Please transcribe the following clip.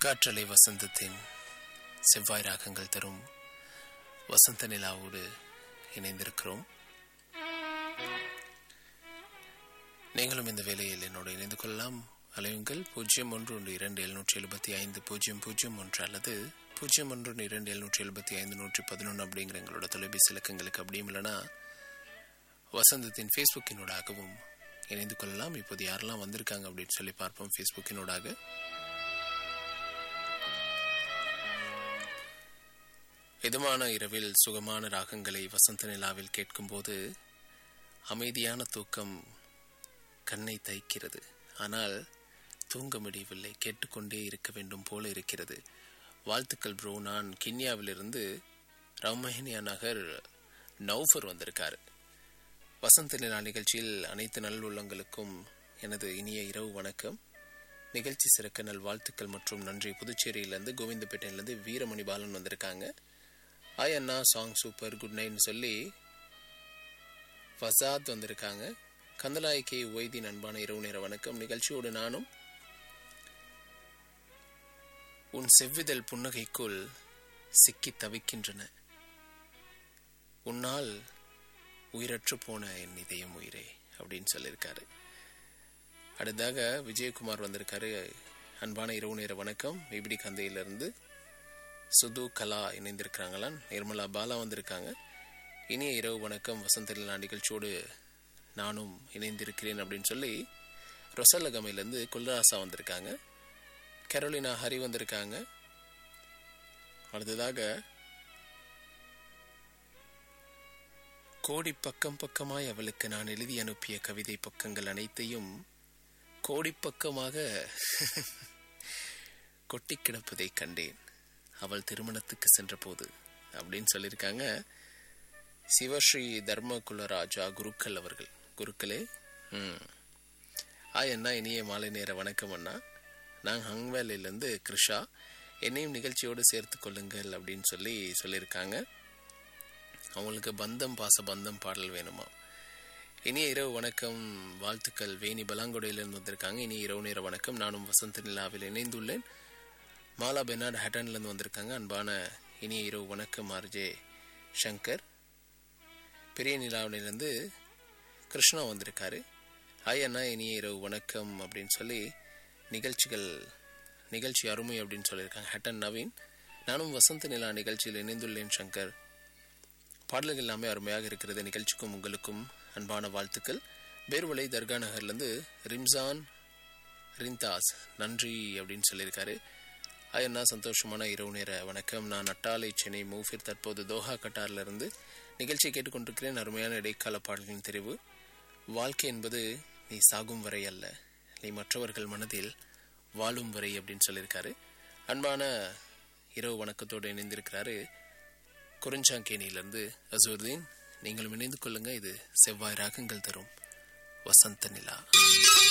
காற்றலை வசந்தத்தின் செவ்வாய் ராகங்கள் தரும் வசந்த நிலாவோடு இணைந்திருக்கிறோம் நீங்களும் இந்த வேளையில் என்னோடு இணைந்து கொள்ளலாம் அலையுங்கள் பூஜ்ஜியம் ஒன்று ஒன்று இரண்டு எழுநூற்றி எழுபத்தி ஐந்து பூஜ்ஜியம் பூஜ்ஜியம் ஒன்று அல்லது பூஜ்ஜியம் ஒன்று ஒன்று இரண்டு எழுநூற்றி எழுபத்தி ஐந்து நூற்றி பதினொன்று அப்படிங்கிற எங்களோட தொலைபேசி இலக்கங்களுக்கு அப்படியும் இல்லைனா வசந்தத்தின் ஃபேஸ்புக்கினூடாகவும் இணைந்து கொள்ளலாம் இப்போது யாரெல்லாம் வந்திருக்காங்க அப்படின்னு சொல்லி பார்ப்போம் ஃபேஸ்புக்கினூடாக இதமான இரவில் சுகமான ராகங்களை வசந்த நிலாவில் கேட்கும்போது அமைதியான தூக்கம் கண்ணை தைக்கிறது ஆனால் தூங்க முடியவில்லை கேட்டுக்கொண்டே இருக்க வேண்டும் போல இருக்கிறது வாழ்த்துக்கள் ப்ரோ நான் கின்யாவிலிருந்து ரமஹினியா நகர் நௌஃபர் வந்திருக்காரு வசந்த நிலா நிகழ்ச்சியில் அனைத்து நல்லுள்ளங்களுக்கும் எனது இனிய இரவு வணக்கம் நிகழ்ச்சி சிறக்க நல் வாழ்த்துக்கள் மற்றும் நன்றி புதுச்சேரியிலேருந்து கோவிந்தப்பேட்டையிலேருந்து வீரமணி பாலன் வந்திருக்காங்க ஆய் அண்ணா சாங் சூப்பர் குட் நைட்னு சொல்லி ஃபசாத் வந்திருக்காங்க கந்தலாய்க்கே ஒய்தின் அன்பான இரவு நேர வணக்கம் நிகழ்ச்சியோடு நானும் உன் செவ்விதழ் புன்னகைக்குள் சிக்கி தவிக்கின்றன உன்னால் உயிரற்று போன என் இதயம் உயிரே அப்படின்னு சொல்லியிருக்காரு அடுத்ததாக விஜயகுமார் வந்திருக்காரு அன்பான இரவு நேர வணக்கம் விபிடி கந்தையிலிருந்து சுது கலா இணைந்திருக்கிறாங்களா நிர்மலா பாலா வந்திருக்காங்க இனிய இரவு வணக்கம் வசந்த நிலா நிகழ்ச்சியோடு நானும் இணைந்திருக்கிறேன் அப்படின்னு சொல்லி ரொசல்லகமையிலேருந்து குல்ராசா வந்திருக்காங்க கரோலினா ஹரி வந்திருக்காங்க அடுத்ததாக கோடி பக்கம் பக்கமாய் அவளுக்கு நான் எழுதி அனுப்பிய கவிதை பக்கங்கள் அனைத்தையும் கோடிப்பக்கமாக கொட்டி கிடப்பதை கண்டேன் அவள் திருமணத்துக்கு சென்றபோது அப்படின்னு சொல்லியிருக்காங்க சிவஸ்ரீ தர்மகுலராஜா குருக்கள் அவர்கள் குருக்களே ம் ஆ என்ன இனிய மாலை நேர வணக்கம் அண்ணா நான் ஹங்வேலிலேருந்து கிருஷா என்னையும் நிகழ்ச்சியோடு சேர்த்து கொள்ளுங்கள் அப்படின்னு சொல்லி சொல்லியிருக்காங்க அவங்களுக்கு பந்தம் பாச பந்தம் பாடல் வேணுமா இனிய இரவு வணக்கம் வாழ்த்துக்கள் வேணி பலாங்குடையிலிருந்து வந்திருக்காங்க இனிய இரவு நேர வணக்கம் நானும் வசந்த நிலாவில் இணைந்துள்ளேன் மாலா பெனாட் ஹட்டன்லேருந்து வந்திருக்காங்க அன்பான இனிய இரவு வணக்கம் ஆர்ஜே சங்கர் பெரிய நிலாவிலிருந்து கிருஷ்ணா வந்திருக்காரு ஹாய் அண்ணா இனிய இரவு வணக்கம் அப்படின்னு சொல்லி நிகழ்ச்சிகள் நிகழ்ச்சி அருமை அப்படின்னு சொல்லியிருக்காங்க ஹட்டன் நவீன் நானும் வசந்த நிலா நிகழ்ச்சியில் இணைந்துள்ளேன் சங்கர் பாடல்கள் எல்லாமே அருமையாக இருக்கிறது நிகழ்ச்சிக்கும் உங்களுக்கும் அன்பான வாழ்த்துக்கள் பேர்வலை தர்கா நகர்லேருந்து ரிம்சான் ரிந்தாஸ் நன்றி அப்படின்னு சொல்லியிருக்காரு அண்ணா சந்தோஷமான இரவு நேர வணக்கம் நான் அட்டாலை சென்னை மூஃபிர் தற்போது தோஹா கட்டார்ல இருந்து நிகழ்ச்சியை கேட்டுக்கொண்டிருக்கிறேன் அருமையான இடைக்கால பாடல்களின் தெரிவு வாழ்க்கை என்பது நீ சாகும் வரை அல்ல நீ மற்றவர்கள் மனதில் வாழும் வரை அப்படின்னு சொல்லியிருக்காரு அன்பான இரவு வணக்கத்தோடு இணைந்திருக்கிறாரு குறிஞ்சாங்கேணியிலிருந்து அசூர்தீன் நீங்களும் இணைந்து கொள்ளுங்க இது செவ்வாய் ராகங்கள் தரும் வசந்த நிலா